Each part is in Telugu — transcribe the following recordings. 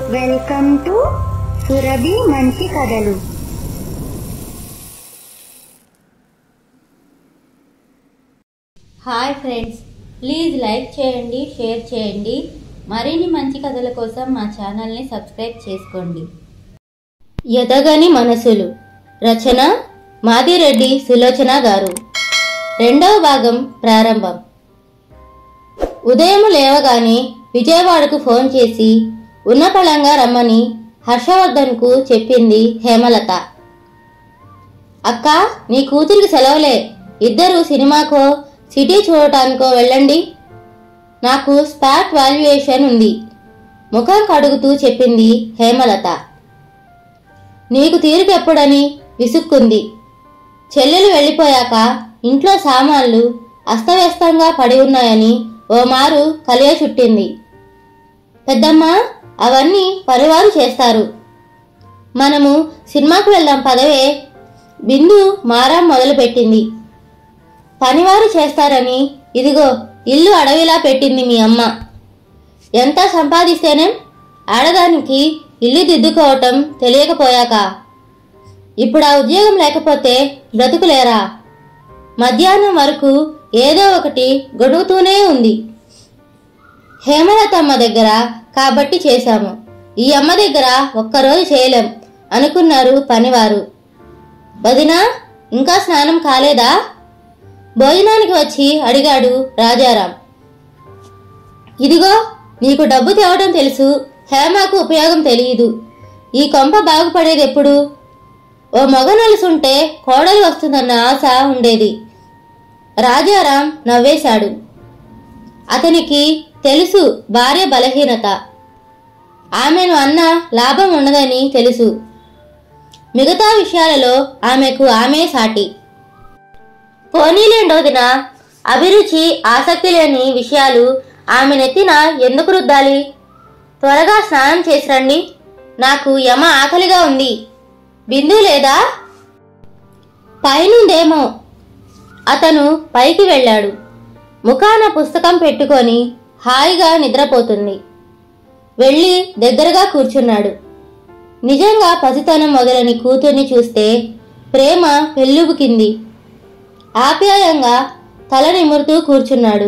వెల్కమ్ టు సురభి మంచి కథలు హాయ్ ఫ్రెండ్స్ ప్లీజ్ లైక్ చేయండి షేర్ చేయండి మరిన్ని మంచి కథల కోసం మా ఛానల్ని సబ్స్క్రైబ్ చేసుకోండి ఎదగని మనసులు రచన మాదిరెడ్డి సులోచన గారు రెండవ భాగం ప్రారంభం ఉదయం లేవగానే విజయవాడకు ఫోన్ చేసి ఉన్నపళంగా రమ్మని హర్షవర్ధన్కు చెప్పింది హేమలత అక్క నీ కూతురికి సెలవులే ఇద్దరు సినిమాకో సిటీ చూడటానికో వెళ్ళండి నాకు స్పాట్ వాల్యుయేషన్ ఉంది ముఖం కడుగుతూ చెప్పింది హేమలత నీకు తీరికెప్పుడని విసుక్కుంది చెల్లెలు వెళ్ళిపోయాక ఇంట్లో సామాన్లు అస్తవ్యస్తంగా పడి ఉన్నాయని ఓ మారు కలియ చుట్టింది పెద్దమ్మ అవన్నీ పరివారు చేస్తారు మనము సినిమాకు వెళ్దాం పదవే బిందు మారం మొదలుపెట్టింది పనివారు చేస్తారని ఇదిగో ఇల్లు అడవిలా పెట్టింది మీ అమ్మ ఎంత సంపాదిస్తేనే ఆడదానికి ఇల్లు దిద్దుకోవటం తెలియకపోయాక ఇప్పుడు ఆ ఉద్యోగం లేకపోతే బ్రతుకులేరా మధ్యాహ్నం వరకు ఏదో ఒకటి గొడుగుతూనే ఉంది హేమలతమ్మ దగ్గర కాబట్టి చేశాము ఈ అమ్మ దగ్గర ఒక్కరోజు చేయలేం అనుకున్నారు పనివారు వదినా ఇంకా స్నానం కాలేదా భోజనానికి వచ్చి అడిగాడు రాజారాం ఇదిగో నీకు డబ్బు తేవడం తెలుసు హేమకు ఉపయోగం తెలియదు ఈ కొంప బాగుపడేది ఎప్పుడు ఓ మగ నలుసుంటే కోడలు వస్తుందన్న ఆశ ఉండేది రాజారాం నవ్వేశాడు అతనికి తెలుసు భార్య బలహీనత ఆమెను అన్న లాభం ఉండదని తెలుసు మిగతా విషయాలలో ఆమెకు ఆమె సాటి పోనీలేండోదిన అభిరుచి ఆసక్తి లేని విషయాలు ఆమె నెత్తిన ఎందుకు రుద్దాలి త్వరగా స్నానం చేసి రండి నాకు యమ ఆకలిగా ఉంది బిందు లేదా పైనుందేమో అతను పైకి వెళ్ళాడు ముఖాన పుస్తకం పెట్టుకొని హాయిగా నిద్రపోతుంది వెళ్ళి దగ్గరగా కూర్చున్నాడు నిజంగా పసితనం మొదలని కూతుర్ని చూస్తే ప్రేమ పెళ్ళుబుకింది ఆప్యాయంగా తల నిమురుతూ కూర్చున్నాడు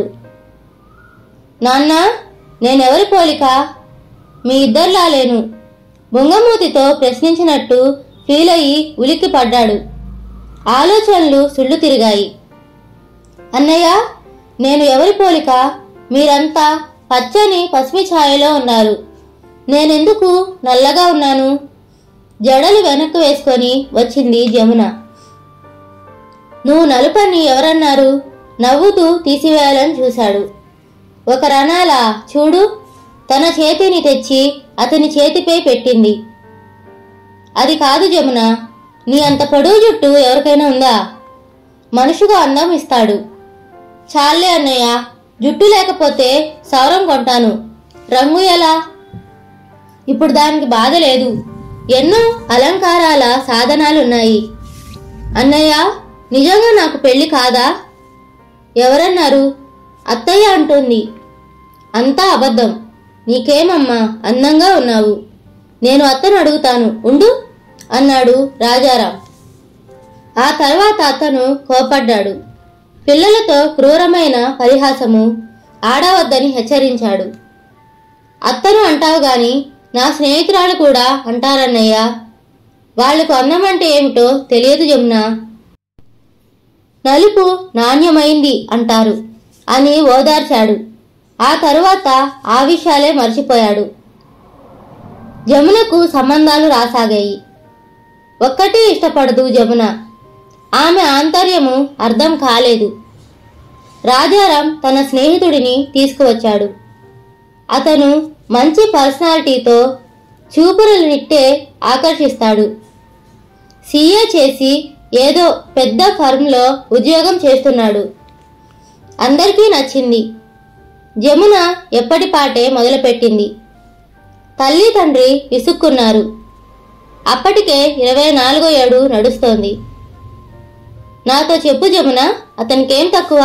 నాన్న నేనెవరి పోలిక మీ ఇద్దర్లా లేను బొంగమూతితో ప్రశ్నించినట్టు ఫీల్ అయ్యి ఉలిక్కి పడ్డాడు ఆలోచనలు సుళ్ళు తిరిగాయి అన్నయ్య నేను ఎవరి పోలిక మీరంతా పచ్చని పసిమి ఛాయలో ఉన్నారు నేనెందుకు నల్లగా ఉన్నాను జడలు వెనక్కు వేసుకొని వచ్చింది జమున నువ్వు నలుపని ఎవరన్నారు నవ్వుతూ తీసివేయాలని చూశాడు ఒక రణాల చూడు తన చేతిని తెచ్చి అతని చేతిపై పెట్టింది అది కాదు జమున నీ అంత పొడవు జుట్టు ఎవరికైనా ఉందా మనుషుగా అందం ఇస్తాడు చాలే అన్నయ్య జుట్టు లేకపోతే సౌరం కొంటాను రంగు ఎలా ఇప్పుడు దానికి బాధ లేదు ఎన్నో అలంకారాల సాధనాలున్నాయి అన్నయ్య నిజంగా నాకు పెళ్లి కాదా ఎవరన్నారు అత్తయ్య అంటుంది అంతా అబద్ధం నీకేమమ్మా అందంగా ఉన్నావు నేను అత్తను అడుగుతాను ఉండు అన్నాడు రాజారాం ఆ తర్వాత అతను కోపడ్డాడు పిల్లలతో క్రూరమైన పరిహాసము ఆడవద్దని హెచ్చరించాడు అత్తను అంటావు గాని నా స్నేహితురాలు కూడా అంటారన్నయ్య వాళ్లకు అన్నం అంటే ఏమిటో తెలియదు జమున నలుపు నాణ్యమైంది అంటారు అని ఓదార్చాడు ఆ తరువాత ఆ విషయాలే మర్చిపోయాడు జమునకు సంబంధాలు రాసాగాయి ఒక్కటే ఇష్టపడదు జమున ఆమె ఆంతర్యము అర్థం కాలేదు రాజారాం తన స్నేహితుడిని తీసుకువచ్చాడు అతను మంచి పర్సనాలిటీతో చూపులు నిట్టే ఆకర్షిస్తాడు సీఏ చేసి ఏదో పెద్ద ఫర్మ్లో ఉద్యోగం చేస్తున్నాడు అందరికీ నచ్చింది జమున ఎప్పటిపాటే మొదలుపెట్టింది తల్లి తండ్రి విసుక్కున్నారు అప్పటికే ఇరవై నాలుగో ఏడు నడుస్తోంది నాతో చెప్పు జమున అతనికేం తక్కువ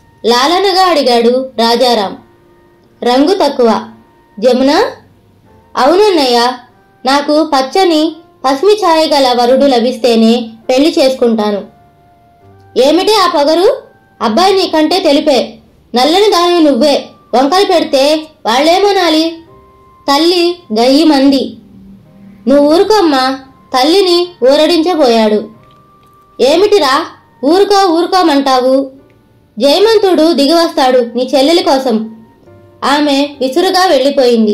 లాలనగా అడిగాడు రాజారాం రంగు తక్కువ జమున అవునన్నయ్య నాకు పచ్చని పసిమి ఛాయ గల వరుడు లభిస్తేనే పెళ్లి చేసుకుంటాను ఏమిటి ఆ పొగరు అబ్బాయి నీకంటే తెలిపే నల్లని దానివి నువ్వే వంకలు పెడితే వాళ్ళేమనాలి తల్లి గయ్యి మంది నువ్వు ఊరుకోమ్మా తల్లిని ఊరడించబోయాడు ఏమిటిరా ఊరుకో ఊరుకోమంటావు జయమంతుడు దిగివస్తాడు నీ చెల్లెలి కోసం ఆమె విసురుగా వెళ్ళిపోయింది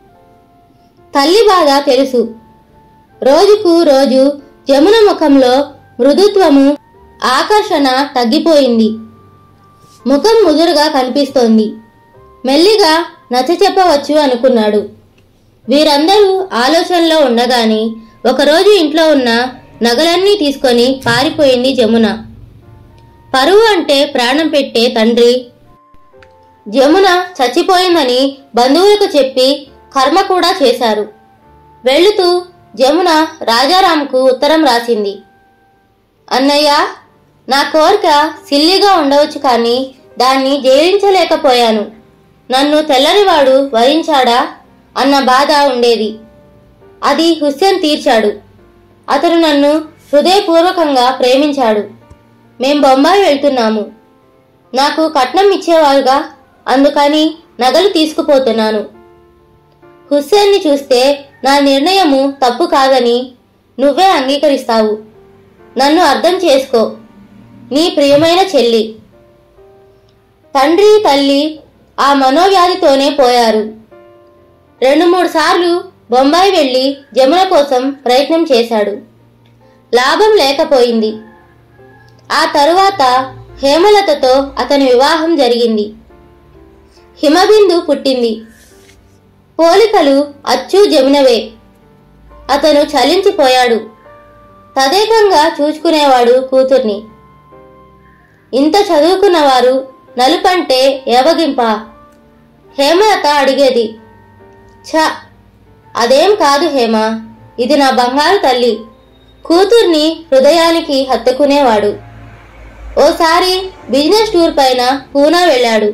తల్లి బాధ తెలుసు రోజుకు రోజు జమున ముఖంలో మృదుత్వము ఆకర్షణ తగ్గిపోయింది ముఖం ముదురుగా కనిపిస్తోంది మెల్లిగా నచ్చ చెప్పవచ్చు అనుకున్నాడు వీరందరూ ఆలోచనలో ఉండగాని ఒకరోజు ఇంట్లో ఉన్న నగలన్నీ తీసుకొని పారిపోయింది జమున పరువు అంటే ప్రాణం పెట్టే తండ్రి జమున చచ్చిపోయిందని బంధువులకు చెప్పి కర్మ కూడా చేశారు వెళుతూ జమున రాజారాంకు ఉత్తరం రాసింది అన్నయ్య నా కోరిక సిల్లిగా ఉండవచ్చు కానీ దాన్ని జయించలేకపోయాను నన్ను తెల్లనివాడు వరించాడా అన్న బాధ ఉండేది అది హుస్సేన్ తీర్చాడు అతను నన్ను హృదయపూర్వకంగా ప్రేమించాడు మేం బొంబాయి వెళ్తున్నాము నాకు కట్నం ఇచ్చేవారుగా అందుకని నగలు తీసుకుపోతున్నాను హుస్సేన్ని చూస్తే నా నిర్ణయము తప్పు కాదని నువ్వే అంగీకరిస్తావు నన్ను అర్థం చేసుకో నీ ప్రియమైన చెల్లి తండ్రి తల్లి ఆ మనోవ్యాధితోనే పోయారు రెండు మూడు సార్లు బొంబాయి వెళ్లి జమున కోసం ప్రయత్నం చేశాడు లాభం లేకపోయింది ఆ తరువాత హేమలతతో అతని వివాహం జరిగింది హిమబిందు పుట్టింది పోలికలు అచ్చు జమునవే అతను చలించిపోయాడు తదేకంగా చూచుకునేవాడు కూతుర్ని ఇంత చదువుకున్నవారు నలుపంటే ఏవగింప హేమలత అడిగేది ఛ అదేం కాదు హేమ ఇది నా బంగారు తల్లి కూతుర్ని హృదయానికి హత్తుకునేవాడు ఓసారి బిజినెస్ టూర్ పైన పూనా వెళ్ళాడు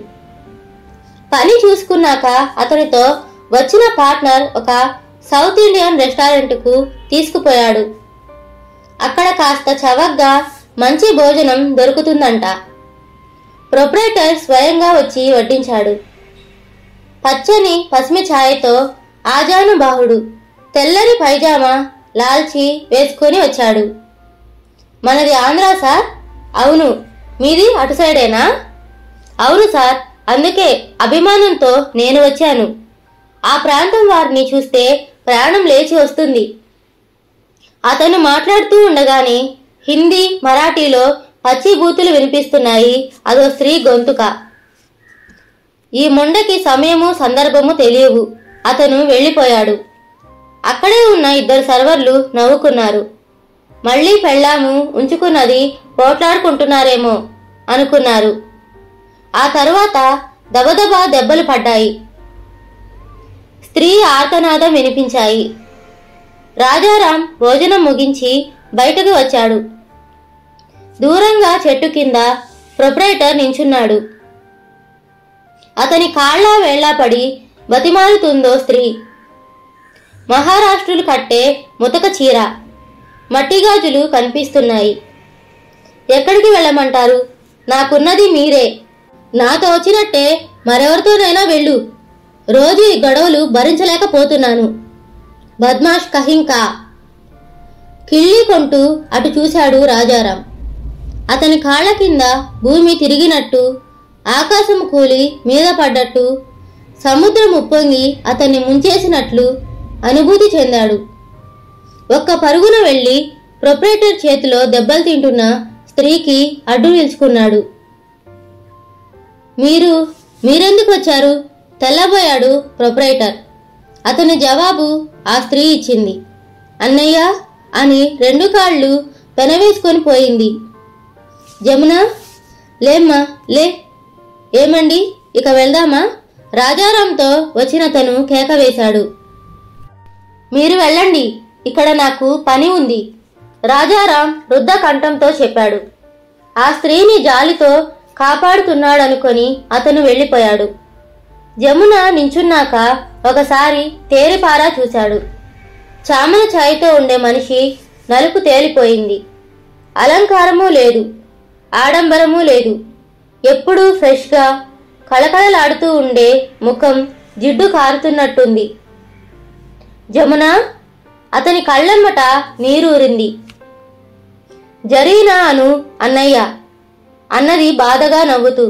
పని చూసుకున్నాక అతనితో వచ్చిన పార్ట్నర్ ఒక సౌత్ ఇండియన్ రెస్టారెంట్కు తీసుకుపోయాడు అక్కడ కాస్త చవగ్గా మంచి భోజనం దొరుకుతుందంట ప్రొపరేటర్ స్వయంగా వచ్చి వడ్డించాడు పచ్చని పసిమి ఛాయతో ఆజానుబాహుడు తెల్లని పైజామా లాల్చి వేసుకొని వచ్చాడు మనది ఆంధ్ర సార్ అవును మీది అటు సైడేనా అవును సార్ అందుకే అభిమానంతో నేను వచ్చాను ఆ ప్రాంతం వారిని చూస్తే ప్రాణం లేచి వస్తుంది అతను మాట్లాడుతూ ఉండగానే హిందీ మరాఠీలో పచ్చి బూతులు వినిపిస్తున్నాయి అదో స్త్రీ గొంతుక ఈ ముండకి సమయము సందర్భము తెలియవు అతను వెళ్ళిపోయాడు అక్కడే ఉన్న ఇద్దరు సర్వర్లు నవ్వుకున్నారు మళ్ళీ పెళ్ళాము ఉంచుకున్నది పోట్లాడుకుంటున్నారేమో అనుకున్నారు ఆ తరువాత దబదబా దెబ్బలు పడ్డాయి స్త్రీ ఆర్తనాదం వినిపించాయి రాజారాం భోజనం ముగించి బయటకు వచ్చాడు దూరంగా చెట్టు కింద ప్రొపరేటర్ నించున్నాడు అతని కాళ్ళ వేళ్లా పడి బతిమాలుతుందో స్త్రీ మహారాష్ట్రులు కట్టే ముతక చీర మట్టిగాజులు కనిపిస్తున్నాయి ఎక్కడికి వెళ్ళమంటారు నాకున్నది మీరే నాతో వచ్చినట్టే మరెవరితోనైనా వెళ్ళు రోజు ఈ గొడవలు భరించలేకపోతున్నాను బద్మాష్ కహింకా కిళ్ళి కొంటూ అటు చూశాడు రాజారాం అతని కాళ్ళ కింద భూమి తిరిగినట్టు ఆకాశం కూలి మీద పడ్డట్టు సముద్రం ఉప్పొంగి అతన్ని ముంచేసినట్లు అనుభూతి చెందాడు ఒక్క పరుగున వెళ్లి ప్రొపరేటర్ చేతిలో దెబ్బలు తింటున్న స్త్రీకి అడ్డు నిల్చుకున్నాడు మీరు మీరెందుకు వచ్చారు తెల్లబోయాడు ప్రొపరేటర్ అతని జవాబు ఆ స్త్రీ ఇచ్చింది అన్నయ్య అని రెండు కాళ్ళు పెనవేసుకొని పోయింది జమున లేమ్మా లే ఏమండి ఇక వెళ్దామా రాజారాంతో వచ్చిన తను కేక వేశాడు మీరు వెళ్ళండి ఇక్కడ నాకు పని ఉంది రాజారాం వృద్ధ కంఠంతో చెప్పాడు ఆ స్త్రీని జాలితో కాపాడుతున్నాడనుకొని అతను వెళ్ళిపోయాడు జమున నించున్నాక ఒకసారి తేరిపారా చూశాడు చామన ఛాయతో ఉండే మనిషి నలుపు తేలిపోయింది అలంకారము లేదు ఆడంబరము లేదు ఎప్పుడూ ఫ్రెష్గా కళకళలాడుతూ ఉండే ముఖం జిడ్డు కారుతున్నట్టుంది జమున అతని కళ్ళెమ్మట నీరూరింది జరీనా అను అన్నయ్య అన్నది బాధగా నవ్వుతూ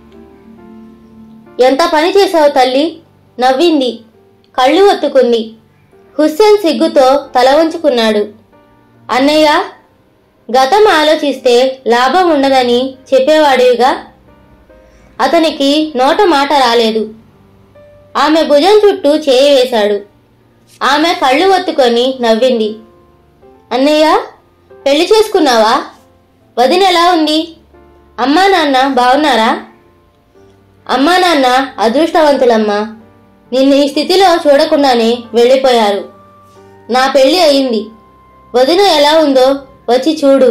ఎంత పని చేశావు తల్లి నవ్వింది కళ్ళు ఒత్తుకుంది హుస్సేన్ సిగ్గుతో తల వంచుకున్నాడు అన్నయ్య గతం ఆలోచిస్తే లాభం ఉండదని చెప్పేవాడివిగా అతనికి నోట మాట రాలేదు ఆమె భుజం చుట్టూ చేయి వేశాడు ఆమె కళ్ళు ఒత్తుకొని నవ్వింది అన్నయ్య పెళ్లి చేసుకున్నావా వదిన ఎలా ఉంది అమ్మా నాన్న బాగున్నారా అమ్మా నాన్న అదృష్టవంతులమ్మా నిన్ను ఈ స్థితిలో చూడకుండానే వెళ్ళిపోయారు నా పెళ్లి అయింది వదిన ఎలా ఉందో వచ్చి చూడు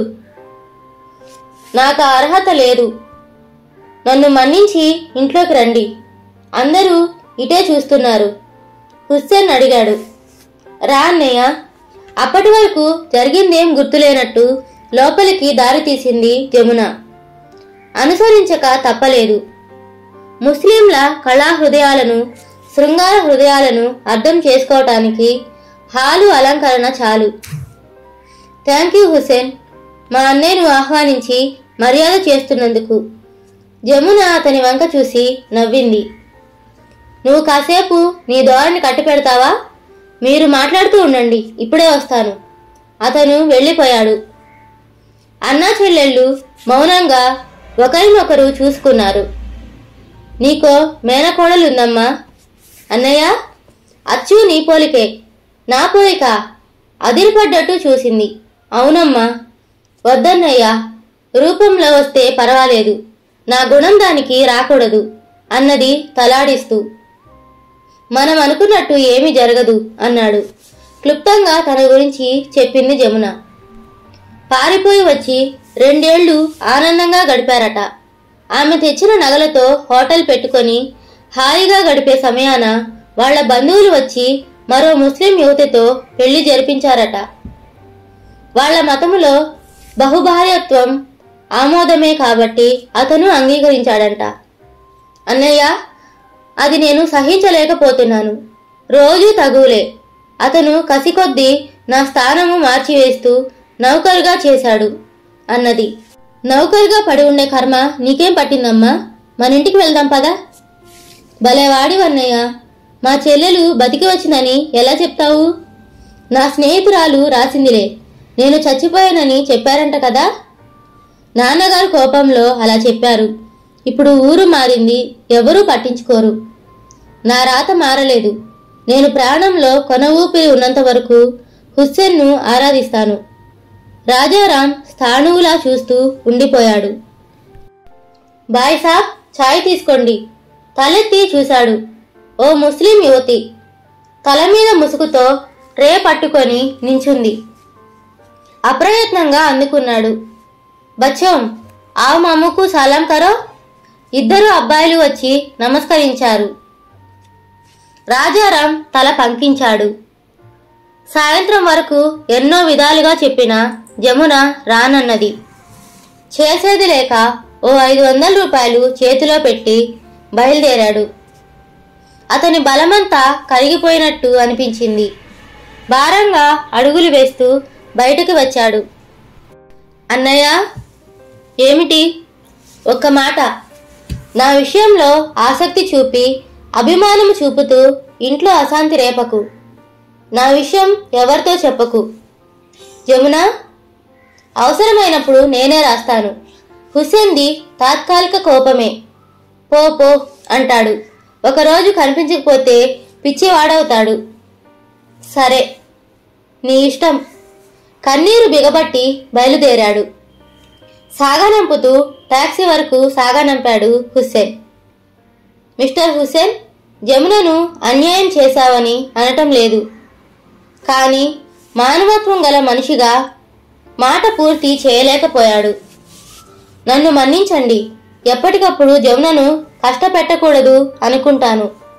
నాకు ఆ అర్హత లేదు నన్ను మన్నించి ఇంట్లోకి రండి అందరూ ఇటే చూస్తున్నారు హుస్సేన్ అడిగాడు రా అన్నయ్య అప్పటి వరకు జరిగిందేం గుర్తులేనట్టు లోపలికి దారి తీసింది జమున అనుసరించక తప్పలేదు ముస్లింల కళా హృదయాలను శృంగార హృదయాలను అర్థం చేసుకోవటానికి హాలు అలంకరణ చాలు థ్యాంక్ యూ హుసేన్ మా అన్నయ్యను ఆహ్వానించి మర్యాద చేస్తున్నందుకు జమున అతని వంక చూసి నవ్వింది నువ్వు కాసేపు నీ దోరని కట్టి పెడతావా మీరు మాట్లాడుతూ ఉండండి ఇప్పుడే వస్తాను అతను వెళ్ళిపోయాడు అన్నా చెల్లెళ్ళు మౌనంగా ఒకరినొకరు చూసుకున్నారు నీకో మేనకోడలుందమ్మా అన్నయ్య అచ్చు నీ పోలికే నా పోలిక అదిరిపడ్డట్టు చూసింది అవునమ్మా వద్దన్నయ్యా రూపంలో వస్తే పర్వాలేదు నా గుణం దానికి రాకూడదు అన్నది తలాడిస్తూ మనం అనుకున్నట్టు ఏమీ జరగదు అన్నాడు క్లుప్తంగా తన గురించి చెప్పింది జమున పారిపోయి వచ్చి రెండేళ్లు ఆనందంగా గడిపారట ఆమె తెచ్చిన నగలతో హోటల్ పెట్టుకొని హాయిగా గడిపే సమయాన వాళ్ళ బంధువులు వచ్చి మరో ముస్లిం యువతితో పెళ్లి జరిపించారట వాళ్ళ మతములో బహుభార్యత్వం ఆమోదమే కాబట్టి అతను అంగీకరించాడంట అన్నయ్య అది నేను సహించలేకపోతున్నాను రోజు తగులే అతను కసికొద్దీ నా స్థానము మార్చివేస్తూ నౌకరుగా చేశాడు అన్నది నౌకరుగా పడి ఉండే కర్మ నీకేం పట్టిందమ్మా మన ఇంటికి వెళ్దాం పదా భలేవాడివన్నయ్య మా చెల్లెలు బతికి వచ్చిందని ఎలా చెప్తావు నా స్నేహితురాలు రాసిందిలే నేను చచ్చిపోయానని చెప్పారంట కదా నాన్నగారు కోపంలో అలా చెప్పారు ఇప్పుడు ఊరు మారింది ఎవరూ పట్టించుకోరు నా రాత మారలేదు నేను ప్రాణంలో కొన ఊపిరి ఉన్నంత వరకు హుస్సేన్ను ఆరాధిస్తాను రాజారాం స్థాణువులా చూస్తూ ఉండిపోయాడు బాయ్ సాబ్ ఛాయ్ తీసుకోండి తలెత్తి చూశాడు ఓ ముస్లిం యువతి తల మీద ముసుగుతో ట్రే పట్టుకొని నించుంది అప్రయత్నంగా అందుకున్నాడు బచ్చం ఆవు మమ్మకు సలాం కరో ఇద్దరు అబ్బాయిలు వచ్చి నమస్కరించారు రాజారాం తల పంకించాడు సాయంత్రం వరకు ఎన్నో విధాలుగా చెప్పిన జమున రానన్నది చేసేది లేక ఓ ఐదు వందల రూపాయలు చేతిలో పెట్టి బయలుదేరాడు అతని బలమంతా కరిగిపోయినట్టు అనిపించింది భారంగా అడుగులు వేస్తూ బయటకు వచ్చాడు అన్నయ్య ఏమిటి ఒక్క మాట నా విషయంలో ఆసక్తి చూపి అభిమానము చూపుతూ ఇంట్లో అశాంతి రేపకు నా విషయం ఎవరితో చెప్పకు జమున అవసరమైనప్పుడు నేనే రాస్తాను హుస్సేన్ది తాత్కాలిక కోపమే పో పో అంటాడు ఒకరోజు కనిపించకపోతే పిచ్చివాడవుతాడు సరే నీ ఇష్టం కన్నీరు బిగబట్టి బయలుదేరాడు సాగనంపుతూ టాక్సీ వరకు సాగనంపాడు హుస్సేన్ మిస్టర్ హుస్సేన్ జమునను అన్యాయం చేశావని అనటం లేదు కానీ మానవత్వం గల మనిషిగా మాట పూర్తి చేయలేకపోయాడు నన్ను మన్నించండి ఎప్పటికప్పుడు జమునను కష్టపెట్టకూడదు అనుకుంటాను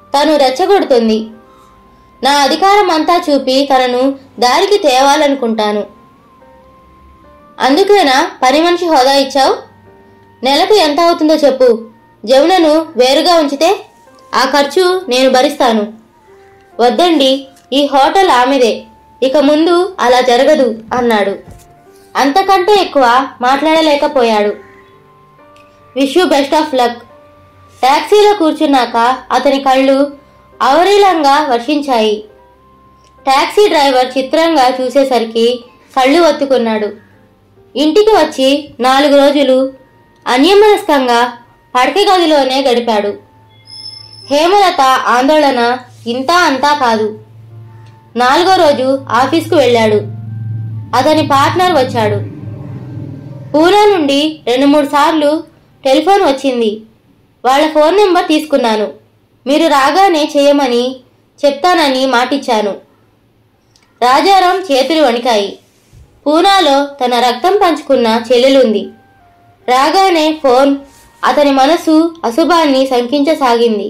తను రెచ్చగొడుతుంది నా అధికారం అంతా చూపి తనను దారికి తేవాలనుకుంటాను అందుకేనా పని మనిషి హోదా ఇచ్చావు నెలకు ఎంత అవుతుందో చెప్పు జమునను వేరుగా ఉంచితే ఆ ఖర్చు నేను భరిస్తాను వద్దండి ఈ హోటల్ ఆమెదే ఇక ముందు అలా జరగదు అన్నాడు అంతకంటే ఎక్కువ మాట్లాడలేకపోయాడు wish you best of luck టాక్సీలో కూర్చున్నాక అతని కళ్ళు అవరీలంగా వర్షించాయి టాక్సీ డ్రైవర్ చిత్రంగా చూసేసరికి కళ్ళు ఒత్తుకున్నాడు ఇంటికి వచ్చి నాలుగు రోజులు అన్యమనస్కంగా పడక గదిలోనే గడిపాడు హేమలత ఆందోళన ఇంతా అంతా కాదు నాలుగో రోజు ఆఫీస్కు వెళ్ళాడు అతని పార్ట్నర్ వచ్చాడు పూనా నుండి రెండు మూడు సార్లు టెలిఫోన్ వచ్చింది వాళ్ళ ఫోన్ నెంబర్ తీసుకున్నాను మీరు రాగానే చేయమని చెప్తానని మాటిచ్చాను రాజారాం చేతులు వణికాయి పూనాలో తన రక్తం పంచుకున్న చెల్లెలుంది రాగానే ఫోన్ అతని మనసు అశుభాన్ని శంకించసాగింది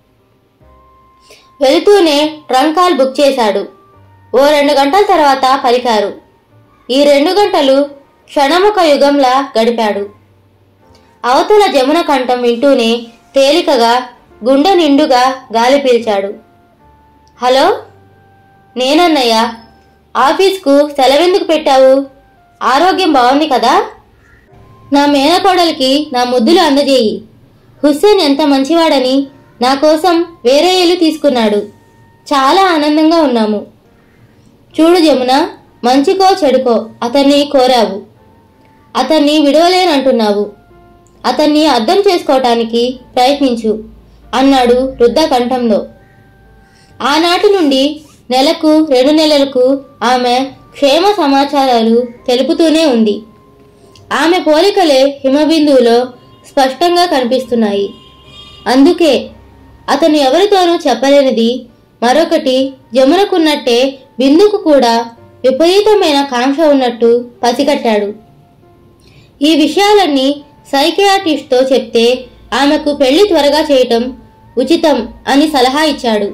వెళుతూనే ట్రంక్ కాల్ బుక్ చేశాడు ఓ రెండు గంటల తర్వాత పలికారు ఈ రెండు గంటలు క్షణముఖ యుగంలా గడిపాడు అవతల జమున కంఠం వింటూనే తేలికగా గుండె నిండుగా గాలి పీల్చాడు హలో నేనన్నయ్య ఆఫీస్కు సెలవెందుకు పెట్టావు ఆరోగ్యం బాగుంది కదా నా మేనకోడలికి నా ముద్దులు అందజేయి హుస్సేన్ ఎంత మంచివాడని నా కోసం వేరే ఇల్లు తీసుకున్నాడు చాలా ఆనందంగా ఉన్నాము చూడు జమున మంచికో చెడుకో అతన్ని కోరావు అతన్ని విడవలేనంటున్నావు అతన్ని అర్థం చేసుకోవటానికి ప్రయత్నించు అన్నాడు వృద్ధ కంఠంలో ఆనాటి నుండి నెలకు రెండు నెలలకు ఆమె క్షేమ సమాచారాలు తెలుపుతూనే ఉంది ఆమె పోలికలే హిమబిందువులో స్పష్టంగా కనిపిస్తున్నాయి అందుకే అతను ఎవరితోనూ చెప్పలేనిది మరొకటి జమునకున్నట్టే బిందుకు కూడా విపరీతమైన కాంక్ష ఉన్నట్టు పసిగట్టాడు ఈ విషయాలన్నీ సైకియాట్రిస్ట్తో చెప్తే ఆమెకు పెళ్లి త్వరగా చేయటం ఉచితం అని సలహా ఇచ్చాడు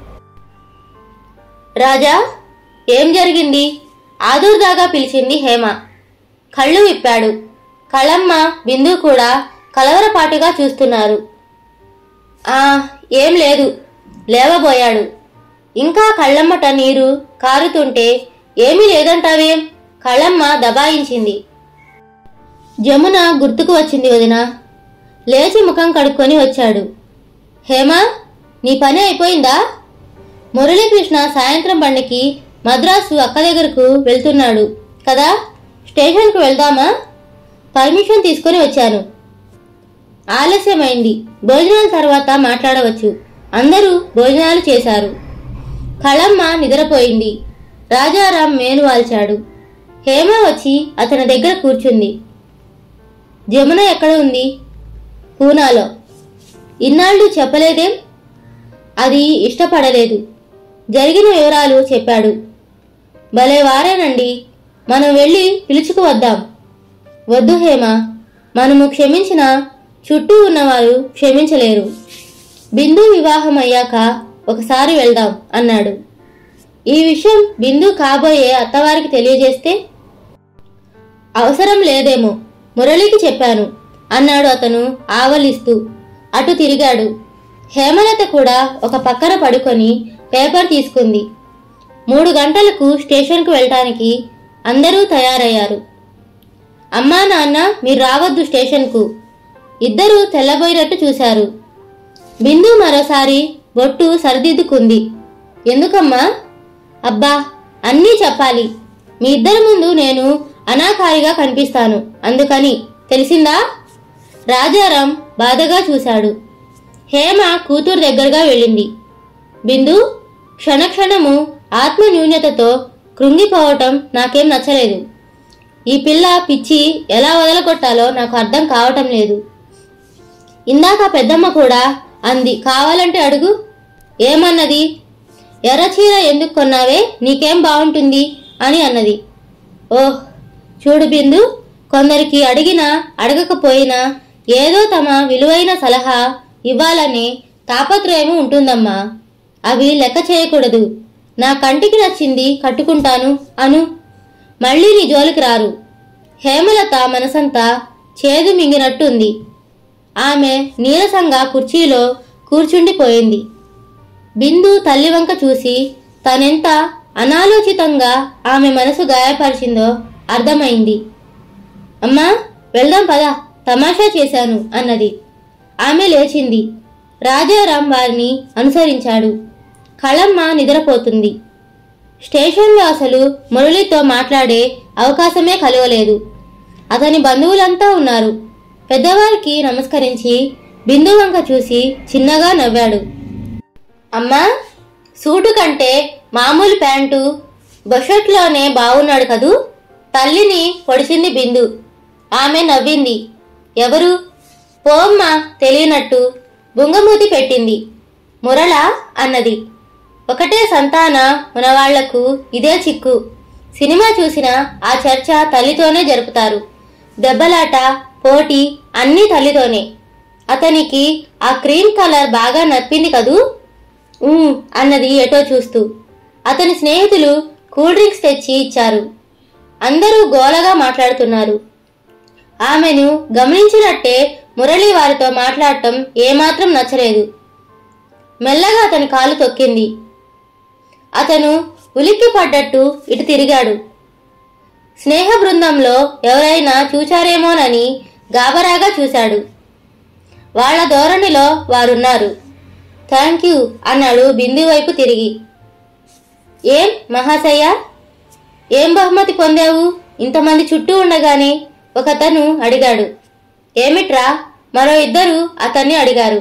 రాజా ఏం జరిగింది ఆదుర్దాగా పిలిచింది హేమ కళ్ళు విప్పాడు కళమ్మ బిందు కూడా కలవరపాటుగా చూస్తున్నారు ఆ ఏం లేదు లేవబోయాడు ఇంకా కళ్ళమ్మట నీరు కారుతుంటే ఏమీ లేదంటావేం కళ్ళమ్మ దబాయించింది జమున గుర్తుకు వచ్చింది వదిన లేచి ముఖం కడుక్కొని వచ్చాడు హేమా నీ పని అయిపోయిందా మురళీకృష్ణ సాయంత్రం బండికి మద్రాసు అక్క దగ్గరకు వెళ్తున్నాడు కదా స్టేషన్కు వెళ్దామా పర్మిషన్ తీసుకొని వచ్చాను ఆలస్యమైంది భోజనాల తర్వాత మాట్లాడవచ్చు అందరూ భోజనాలు చేశారు కళమ్మ నిద్రపోయింది రాజారాం మేను వాల్చాడు హేమ వచ్చి అతని దగ్గర కూర్చుంది జమున ఎక్కడ ఉంది పూనాలో ఇన్నాళ్ళు చెప్పలేదేం అది ఇష్టపడలేదు జరిగిన వివరాలు చెప్పాడు భలే వారేనండి మనం వెళ్ళి పిలుచుకు వద్దాం వద్దు హేమ మనము క్షమించిన చుట్టూ ఉన్నవారు క్షమించలేరు బిందు వివాహం అయ్యాక ఒకసారి వెళ్దాం అన్నాడు ఈ విషయం బిందు కాబోయే అత్తవారికి తెలియజేస్తే అవసరం లేదేమో మురళికి చెప్పాను అన్నాడు అతను ఆవలిస్తూ అటు తిరిగాడు హేమలత కూడా ఒక పక్కన పడుకొని పేపర్ తీసుకుంది మూడు గంటలకు స్టేషన్కు వెళ్ళటానికి అందరూ తయారయ్యారు అమ్మా నాన్న మీరు రావద్దు స్టేషన్కు ఇద్దరూ తెల్లబోయినట్టు చూశారు బిందు మరోసారి బొట్టు సరిదిద్దుకుంది ఎందుకమ్మా అబ్బా అన్నీ చెప్పాలి మీ ఇద్దరి ముందు నేను అనాకారిగా కనిపిస్తాను అందుకని తెలిసిందా రాజారాం బాధగా చూశాడు హేమ కూతురు దగ్గరగా వెళ్ళింది బిందు క్షణక్షణము ఆత్మన్యూన్యతతో కృంగిపోవటం నాకేం నచ్చలేదు ఈ పిల్ల పిచ్చి ఎలా వదలగొట్టాలో నాకు అర్థం కావటం లేదు ఇందాక పెద్దమ్మ కూడా అంది కావాలంటే అడుగు ఏమన్నది ఎర్రచీర ఎందుకు కొన్నావే నీకేం బాగుంటుంది అని అన్నది ఓహ్ చూడు బిందు కొందరికి అడిగినా అడగకపోయినా ఏదో తమ విలువైన సలహా ఇవ్వాలని తాపత్రయము ఉంటుందమ్మా అవి లెక్క చేయకూడదు నా కంటికి నచ్చింది కట్టుకుంటాను అను మళ్ళీ నీ జోలికి రారు హేమలత మనసంతా చేదు మింగినట్టుంది ఆమె నీరసంగా కుర్చీలో కూర్చుండిపోయింది బిందు తల్లి వంక చూసి తనెంత అనాలోచితంగా ఆమె మనసు గాయపరిచిందో అర్థమైంది అమ్మా వెళ్దాం పదా తమాషా చేశాను అన్నది ఆమె లేచింది రాజారాం వారిని అనుసరించాడు కళమ్మ నిద్రపోతుంది స్టేషన్లో అసలు మురళితో మాట్లాడే అవకాశమే కలవలేదు అతని బంధువులంతా ఉన్నారు పెద్దవారికి నమస్కరించి బిందు వంక చూసి చిన్నగా నవ్వాడు అమ్మా సూటు కంటే మామూలు ప్యాంటు బషర్ట్లోనే బాగున్నాడు కదూ తల్లిని పొడిచింది బిందు ఆమె నవ్వింది ఎవరు పోమ్మ తెలియనట్టు బుంగమూతి పెట్టింది మురళ అన్నది ఒకటే సంతాన మనవాళ్లకు ఇదే చిక్కు సినిమా చూసిన ఆ చర్చ తల్లితోనే జరుపుతారు దెబ్బలాట పోటీ అన్నీ తల్లితోనే అతనికి ఆ క్రీమ్ కలర్ బాగా నప్పింది కదూ ఊ అన్నది ఎటో చూస్తూ అతని స్నేహితులు కూల్ డ్రింక్స్ తెచ్చి ఇచ్చారు అందరూ గోలగా మాట్లాడుతున్నారు ఆమెను గమనించినట్టే మురళి వారితో మాట్లాడటం ఏమాత్రం నచ్చలేదు మెల్లగా అతని కాలు తొక్కింది అతను ఉలిక్కి పడ్డట్టు ఇటు తిరిగాడు స్నేహ బృందంలో ఎవరైనా చూచారేమోనని గాబరాగా చూశాడు వాళ్ళ ధోరణిలో వారున్నారు థ్యాంక్ యూ అన్నాడు బిందు వైపు తిరిగి ఏం మహాశయ్య ఏం బహుమతి పొందావు ఇంతమంది చుట్టూ ఉండగానే ఒకతను అడిగాడు ఏమిట్రా మరో ఇద్దరు అతన్ని అడిగారు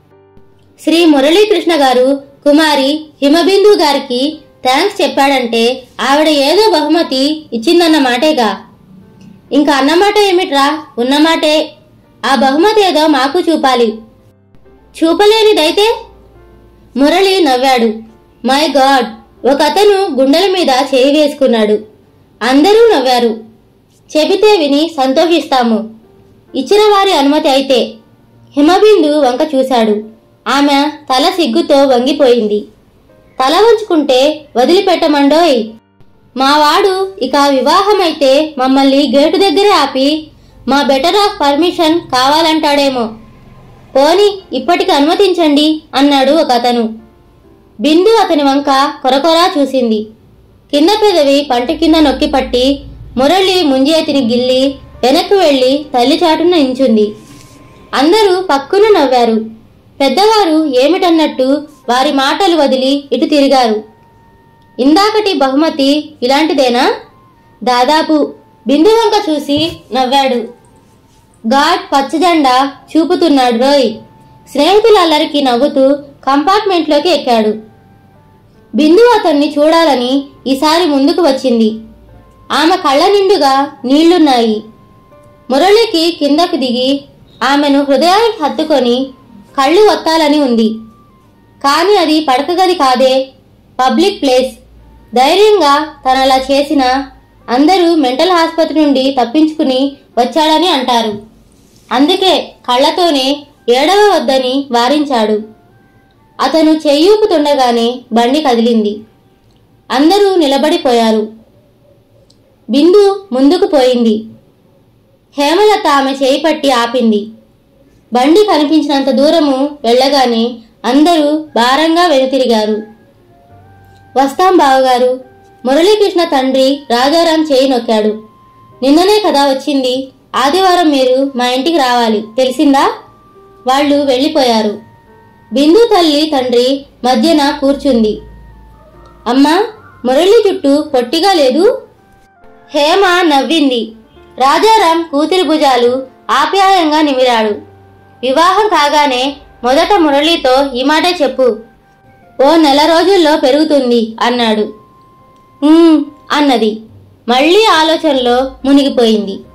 శ్రీ మురళీకృష్ణ గారు కుమారి హిమబిందు గారికి థ్యాంక్స్ చెప్పాడంటే ఆవిడ ఏదో బహుమతి ఇచ్చిందన్న మాటేగా ఇంకా అన్నమాట ఏమిట్రా ఉన్నమాటే ఆ బహుమతి ఏదో మాకు చూపాలి చూపలేనిదైతే మురళి నవ్వాడు మై గాడ్ ఒకతను గుండెల మీద చేయి వేసుకున్నాడు అందరూ నవ్వారు చెబితే విని సంతోషిస్తాము ఇచ్చిన వారి అనుమతి అయితే హిమబిందు వంక చూశాడు ఆమె తల సిగ్గుతో వంగిపోయింది తల వంచుకుంటే వదిలిపెట్టమండోయ్ మావాడు ఇక వివాహమైతే మమ్మల్ని గేటు దగ్గరే ఆపి మా బెటర్ ఆఫ్ పర్మిషన్ కావాలంటాడేమో పోని ఇప్పటికి అనుమతించండి అన్నాడు ఒక అతను బిందు అతని వంక కొరకొరా చూసింది కింద పెదవి పంట కింద నొక్కి పట్టి మురళి ముంజేతిని గిల్లి వెనక్కి వెళ్లి తల్లి చాటున నించుంది అందరూ పక్కున నవ్వారు పెద్దవారు ఏమిటన్నట్టు వారి మాటలు వదిలి ఇటు తిరిగారు ఇందాకటి బహుమతి ఇలాంటిదేనా దాదాపు బిందు వంక చూసి నవ్వాడు గాడ్ పచ్చజెండా చూపుతున్నాడు రోయ్ స్నేహితులందరికీ నవ్వుతూ కంపార్ట్మెంట్లోకి ఎక్కాడు బిందు అతన్ని చూడాలని ఈసారి ముందుకు వచ్చింది ఆమె కళ్ళ నిండుగా నీళ్లున్నాయి మురళికి కిందకు దిగి ఆమెను హృదయానికి హత్తుకొని కళ్ళు ఒత్తాలని ఉంది కానీ అది పడక గది కాదే పబ్లిక్ ప్లేస్ ధైర్యంగా తనలా చేసిన అందరూ మెంటల్ ఆసుపత్రి నుండి తప్పించుకుని వచ్చాడని అంటారు అందుకే కళ్ళతోనే ఏడవ వద్దని వారించాడు అతను చెయ్యూపుతుండగానే బండి కదిలింది అందరూ నిలబడిపోయారు బిందు ముందుకు పోయింది హేమలత ఆమె చేయి పట్టి ఆపింది బండి కనిపించినంత దూరము వెళ్ళగానే అందరూ భారంగా వెనుతిరిగారు వస్తాం బావగారు మురళీకృష్ణ తండ్రి రాజారాం చేయి నొక్కాడు నిన్ననే కదా వచ్చింది ఆదివారం మీరు మా ఇంటికి రావాలి తెలిసిందా వాళ్ళు వెళ్ళిపోయారు బిందు తల్లి తండ్రి మధ్యన కూర్చుంది అమ్మా మురళి జుట్టు పొట్టిగా లేదు హేమ నవ్వింది రాజారాం కూతురి భుజాలు ఆప్యాయంగా నిమిరాడు వివాహం కాగానే మొదట మురళితో ఈ మాటే చెప్పు ఓ నెల రోజుల్లో పెరుగుతుంది అన్నాడు "ఉమ్" అన్నది మళ్ళీ ఆలోచనలో మునిగిపోయింది